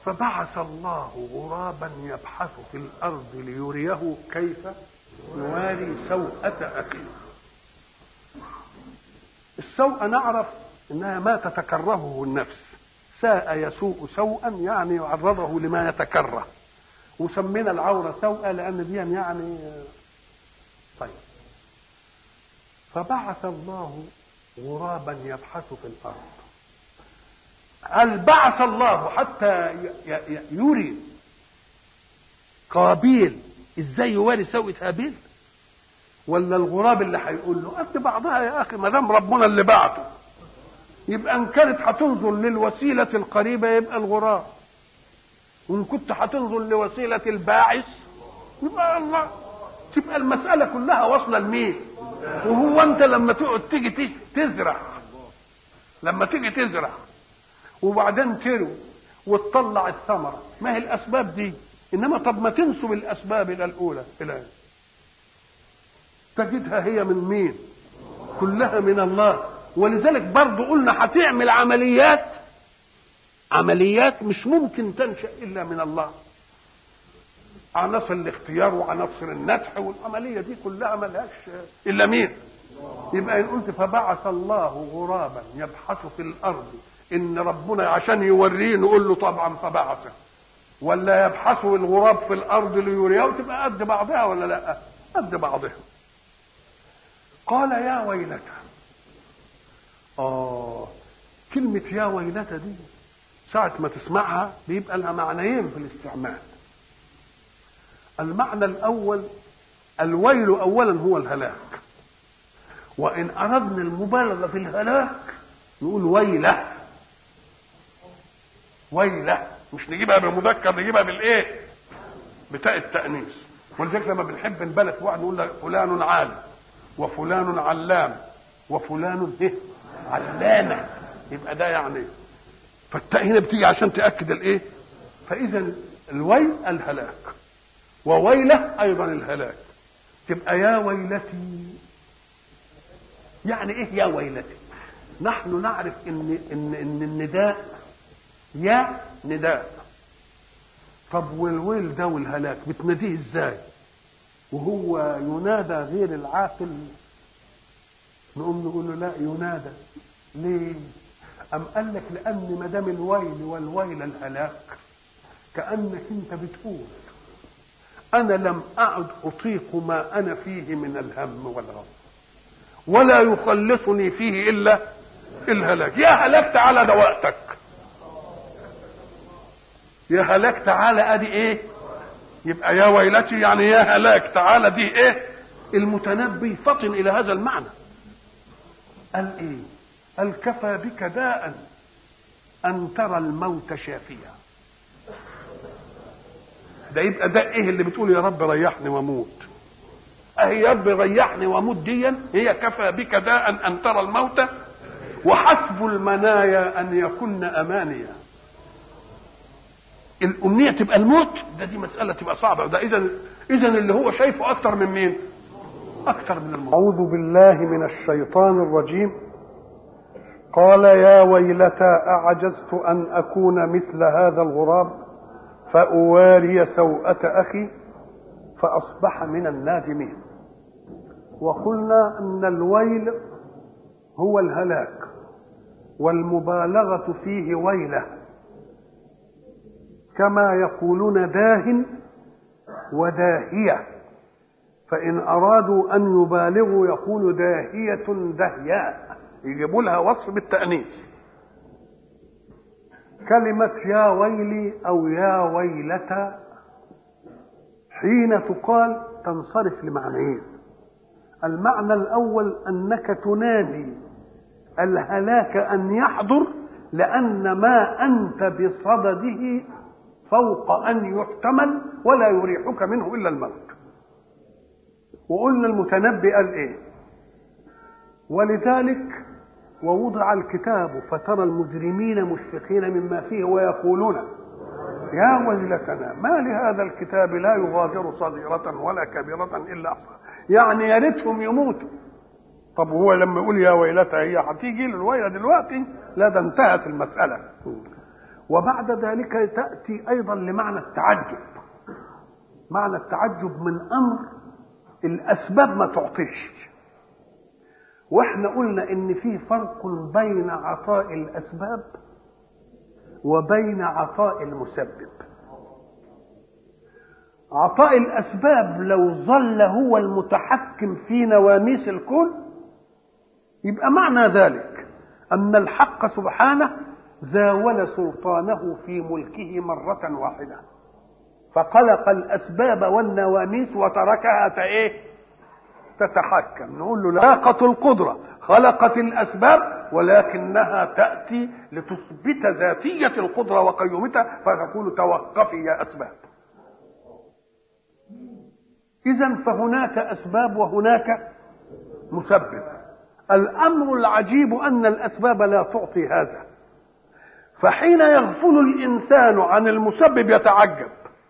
فبعث الله غرابا يبحث في الارض ليريه كيف يواري سوءة اخيه السوء نعرف انها ما تتكرهه النفس ساء يسوء سوءا يعني يعرضه لما يتكره وسمينا العوره سوء لان دي يعني طيب فبعث الله غرابا يبحث في الارض هل بعث الله حتى يري قابيل ازاي يواري سوءة هابيل ولا الغراب اللي هيقول له قد بعضها يا اخي ما دام ربنا اللي بعته يبقى ان كانت هتنظر للوسيله القريبه يبقى الغراب وان كنت هتنظر لوسيله الباعث يبقى الله تبقى المساله كلها واصله لمين وهو انت لما تقعد تيجي تزرع لما تيجي تزرع وبعدين تروي وتطلع الثمره ما هي الاسباب دي انما طب ما تنسب الاسباب الى الاولى الى تجدها هي من مين كلها من الله ولذلك برضه قلنا هتعمل عمليات عمليات مش ممكن تنشا الا من الله عناصر الاختيار وعناصر النتح والعمليه دي كلها ملهاش الا مين يبقى ان قلت فبعث الله غرابا يبحث في الارض ان ربنا عشان يوريه نقول له طبعا فبعثه ولا يبحث الغراب في الارض ليريه تبقى قد بعضها ولا لا قد بعضها قال يا ويلتى اه كلمة يا ويلتى دي ساعة ما تسمعها بيبقى لها معنيين في الاستعمال المعنى الأول الويل أولا هو الهلاك وإن أردنا المبالغة في الهلاك نقول ويله ويله مش نجيبها بالمذكر نجيبها بالايه بتاء التأنيث ولذلك لما بنحب نبالغ في واحد نقول فلان عالم وفلان علام وفلان ايه علامة يبقى ده يعني فالتاء هنا بتيجي عشان تأكد الايه فإذا الويل الهلاك وويله أيضا الهلاك تبقى يا ويلتي يعني ايه يا ويلتي نحن نعرف ان ان ان النداء يا نداء طب والويل ده والهلاك بتناديه ازاي وهو ينادى غير العاقل نقوم نقول له لا ينادى ليه أم قال لك لأن ما دام الويل والويل الهلاك كأنك أنت بتقول أنا لم أعد أطيق ما أنا فيه من الهم والغم ولا يخلصني فيه إلا الهلاك يا هلاك تعالى ده وقتك يا هلاك تعالى ادي ايه يبقى يا ويلتي يعني يا هلاك تعالى دي ايه المتنبي فطن الى هذا المعنى قال ايه قال كفى بك داء ان ترى الموت شافيا ده يبقى ده ايه اللي بتقول يا رب ريحني واموت اهي يا رب ريحني واموت ديا هي كفى بك داء ان ترى الموت وحسب المنايا ان يكن امانيا الامنيه تبقى الموت ده دي مساله تبقى صعبه ده اذا اذا اللي هو شايفه اكتر من مين اكتر من الموت اعوذ بالله من الشيطان الرجيم قال يا ويلتى اعجزت ان اكون مثل هذا الغراب فاواري سوءه اخي فاصبح من النادمين وقلنا ان الويل هو الهلاك والمبالغه فيه ويله كما يقولون داه وداهية فإن أرادوا أن يبالغوا يقول داهية دهياء يجيبوا لها وصف بالتأنيث كلمة يا ويلي أو يا ويلتى حين تقال تنصرف لمعنيين المعنى الأول أنك تنادي الهلاك أن يحضر لأن ما أنت بصدده فوق أن يحتمل ولا يريحك منه إلا الموت وقلنا المتنبي قال إيه ولذلك ووضع الكتاب فترى المجرمين مشفقين مما فيه ويقولون يا ويلتنا ما لهذا الكتاب لا يغادر صغيرة ولا كبيرة إلا أحصاها يعني يا ريتهم يموتوا طب هو لما يقول يا ويلتى هي هتيجي له الويلة دلوقتي لا ده انتهت المسألة وبعد ذلك تأتي أيضا لمعنى التعجب معنى التعجب من أمر الأسباب ما تعطيش واحنا قلنا ان في فرق بين عطاء الاسباب وبين عطاء المسبب عطاء الاسباب لو ظل هو المتحكم في نواميس الكون يبقى معنى ذلك ان الحق سبحانه زاول سلطانه في ملكه مره واحده فخلق الاسباب والنواميس وتركها ايه تتحكم نقول له لاقة القدرة خلقت الأسباب ولكنها تأتي لتثبت ذاتية القدرة وقيومتها فتقول توقفي يا أسباب إذا فهناك أسباب وهناك مسبب الأمر العجيب أن الأسباب لا تعطي هذا فحين يغفل الإنسان عن المسبب يتعجب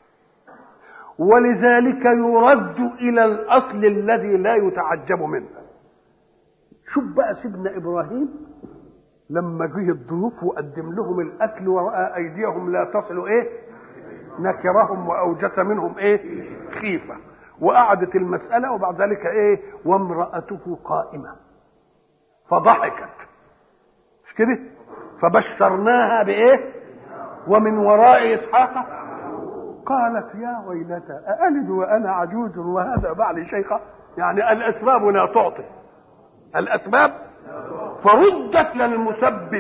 ولذلك يرد الى الاصل الذي لا يتعجب منه شوف بقى سيدنا ابراهيم لما جه الضيوف وقدم لهم الاكل وراى ايديهم لا تصل ايه نكرهم واوجس منهم ايه خيفه وقعدت المساله وبعد ذلك ايه وامراته قائمه فضحكت مش كده فبشرناها بايه ومن وراء اسحاق قالت يا ويلتى أألد وأنا عجوز وهذا بعلي شيخا يعني الأسباب لا تعطي الأسباب فردت للمسبب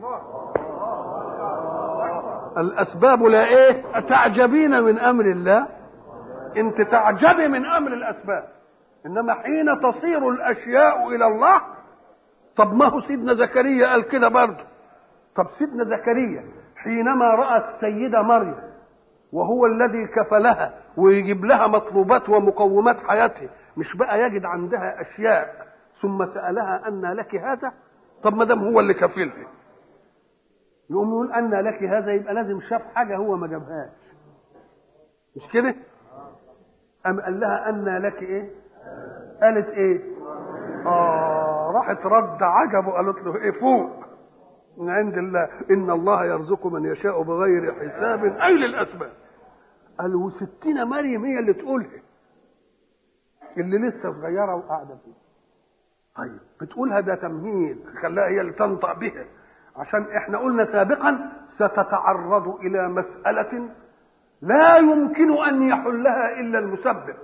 الأسباب لا إيه أتعجبين من أمر الله أنت تعجبي من أمر الأسباب إنما حين تصير الأشياء إلى الله طب ما هو سيدنا زكريا قال كده برضه طب سيدنا زكريا حينما رأى السيدة مريم وهو الذي كفلها ويجيب لها مطلوبات ومقومات حياتها مش بقى يجد عندها اشياء ثم سالها ان لك هذا طب ما دام هو اللي كفلها يقوم يقول ان لك هذا يبقى لازم شاف حاجه هو ما جابهاش مش كده ام قال لها ان لك ايه قالت ايه اه راحت رد عجبه قالت له ايه فوق من عند الله ان الله يرزق من يشاء بغير حساب اي للاسباب قال وستين مريم هي اللي تقولها اللي لسه صغيره وقاعده فيه طيب بتقولها ده تمهيد خلاها هي اللي تنطق بها عشان احنا قلنا سابقا ستتعرض الى مساله لا يمكن ان يحلها الا المسبب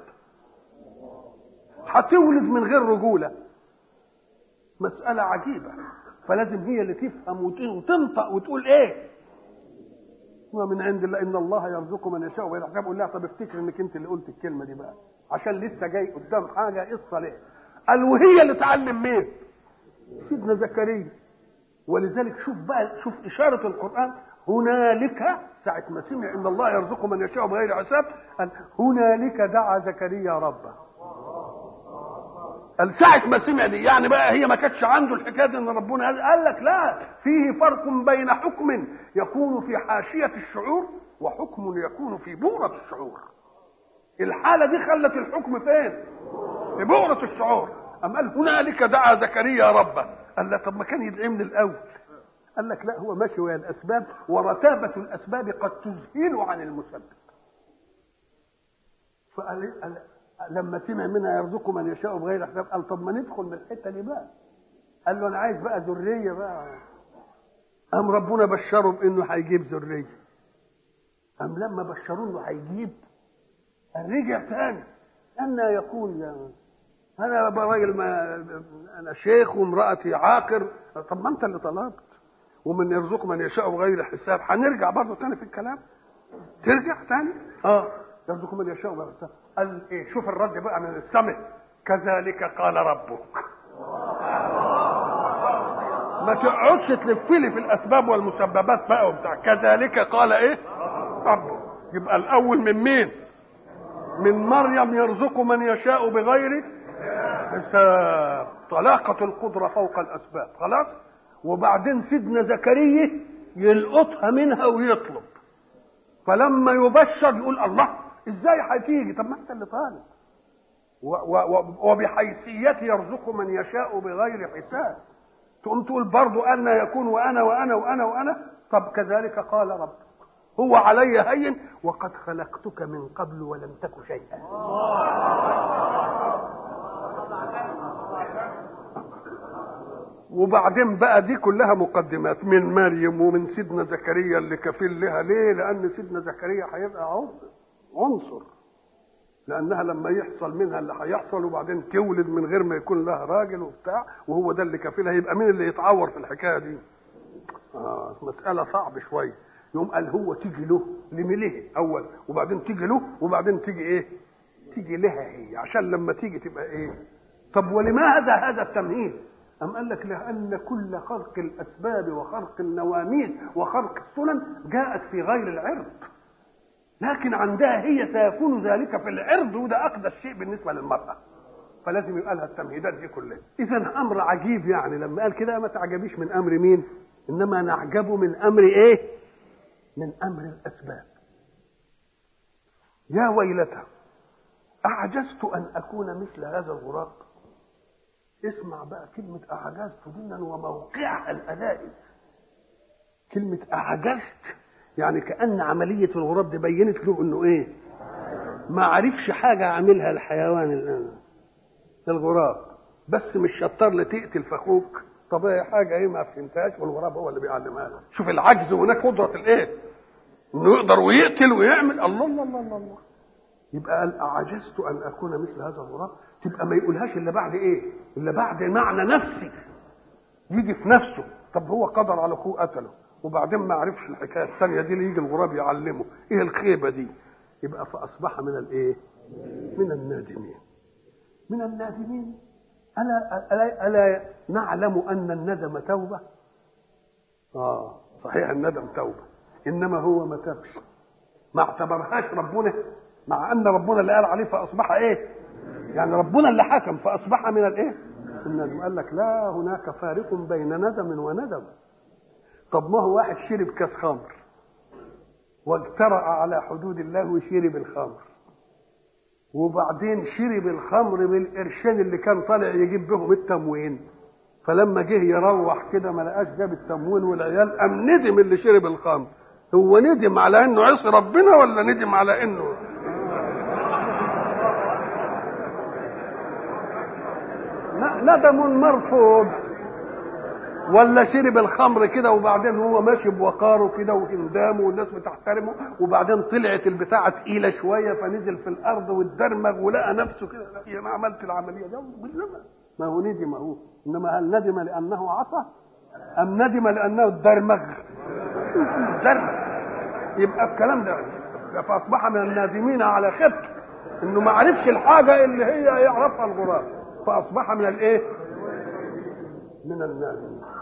هتولد من غير رجوله مساله عجيبه فلازم هي اللي تفهم وتنطق وتقول ايه ومن عند الله ان الله يرزق من يشاء وغير حساب قول لها طب افتكر انك انت اللي قلت الكلمه دي بقى عشان لسه جاي قدام حاجه قصه ليه قال وهي اللي تعلم مين سيدنا زكريا ولذلك شوف بقى شوف اشاره القران هنالك ساعة ما سمع ان الله يرزق من يشاء بغير حساب قال هنالك دعا زكريا ربه قال ساعة ما سمع دي يعني بقى هي ما كانتش عنده الحكاية دي ان ربنا قال, قال لك لا فيه فرق بين حكم يكون في حاشية الشعور وحكم يكون في بؤرة الشعور الحالة دي خلت الحكم فين في بؤرة الشعور أم قال هنالك دعا زكريا ربه قال لا طب ما كان يدعي من الأول قال لك لا هو ماشي ويا الأسباب ورتابة الأسباب قد تذهل عن المسبب فقال قال لما سمع منها يرزق من يشاء بغير حساب قال طب ما ندخل من الحته دي بقى قال له انا عايز بقى ذريه بقى قام ربنا بشره بانه هيجيب ذريه قام لما بشروه انه هيجيب رجع تاني أن يكون يا انا راجل ما انا شيخ وامراتي عاقر طب ما انت اللي طلبت ومن يرزق من يشاء بغير حساب هنرجع برضه تاني في الكلام ترجع تاني اه يرزق من يشاء بغير حساب قال ايه شوف الرد بقى من السمع كذلك قال ربك ما تقعدش تلفلي في الاسباب والمسببات بقى وبتاع كذلك قال ايه ربك يبقى الاول من مين من مريم يرزق من يشاء بغير حساب طلاقة القدرة فوق الأسباب خلاص وبعدين سيدنا زكريا يلقطها منها ويطلب فلما يبشر يقول الله ازاي هتيجي طب ما انت اللي طالب وبحيثيته يرزق من يشاء بغير حساب تقوم تقول برضو أن يكون وأنا وأنا وأنا وأنا طب كذلك قال ربك هو علي هين وقد خلقتك من قبل ولم تك شيئا وبعدين بقى دي كلها مقدمات من مريم ومن سيدنا زكريا اللي كفيل لها ليه لان سيدنا زكريا هيبقى عنصر عنصر لانها لما يحصل منها اللي هيحصل وبعدين تولد من غير ما يكون لها راجل وبتاع وهو ده اللي كفيلها يبقى مين اللي يتعور في الحكايه دي آه مساله صعبه شويه يقوم قال هو تيجي له لمليه اول وبعدين تيجي له وبعدين تيجي ايه تيجي لها هي عشان لما تيجي تبقى ايه طب ولماذا هذا التمهيد أم قال لك لأن كل خلق الأسباب وخلق النواميس وخلق السنن جاءت في غير العرض لكن عندها هي سيكون ذلك في العرض وده أقدس شيء بالنسبة للمرأة فلازم يبقى لها التمهيدات دي كلها إذا أمر عجيب يعني لما قال كده ما تعجبيش من أمر مين إنما نعجب من أمر إيه من أمر الأسباب يا ويلتى أعجزت أن أكون مثل هذا الغراب اسمع بقى كلمة أعجزت دينا وموقعها الأدائي كلمة أعجزت يعني كأن عملية الغراب دي بينت له إنه إيه ما عرفش حاجة عاملها الحيوان الآن الغراب بس مش شطار لتقتل فاخوك طب هي حاجة إيه ما فهمتهاش والغراب هو اللي بيعلمها له شوف العجز هناك قدرة الإيه إنه يقدر ويقتل ويعمل الله الله الله الله, الله. يبقى قال أعجزت أن أكون مثل هذا الغراب تبقى ما يقولهاش إلا بعد إيه؟ إلا بعد معنى نفسي يجي في نفسه طب هو قدر على أخوه قتله وبعدين ما عرفش الحكاية الثانية دي اللي يجي الغراب يعلمه إيه الخيبة دي؟ يبقى فأصبح من الإيه؟ من النادمين من النادمين ألا ألا, ألا نعلم أن الندم توبة؟ آه صحيح الندم توبة إنما هو ما تابش ما اعتبرهاش ربنا مع ان ربنا اللي قال عليه فاصبح ايه يعني ربنا اللي حكم فاصبح من الايه الندم قال لك لا هناك فارق بين ندم وندم طب ما هو واحد شرب كاس خمر واجترأ على حدود الله وشرب الخمر وبعدين شرب الخمر بالقرشين اللي كان طالع يجيب بهم التموين فلما جه يروح كده ما لقاش جاب التموين والعيال قام ندم اللي شرب الخمر هو ندم على انه عصي ربنا ولا ندم على انه ندم مرفوض ولا شرب الخمر كده وبعدين هو ماشي بوقاره كده وهندامه والناس بتحترمه وبعدين طلعت البتاعه تقيله شويه فنزل في الارض واتدرمغ ولقى نفسه كده لا انا عملت العمليه دي ما هو ندم هو انما هل ندم لانه عصى ام ندم لانه اتدرمغ اتدرمغ يبقى الكلام ده فاصبح من النادمين على خبته انه ما عرفش الحاجه اللي هي يعرفها الغراب فاصبح من الايه من النادمين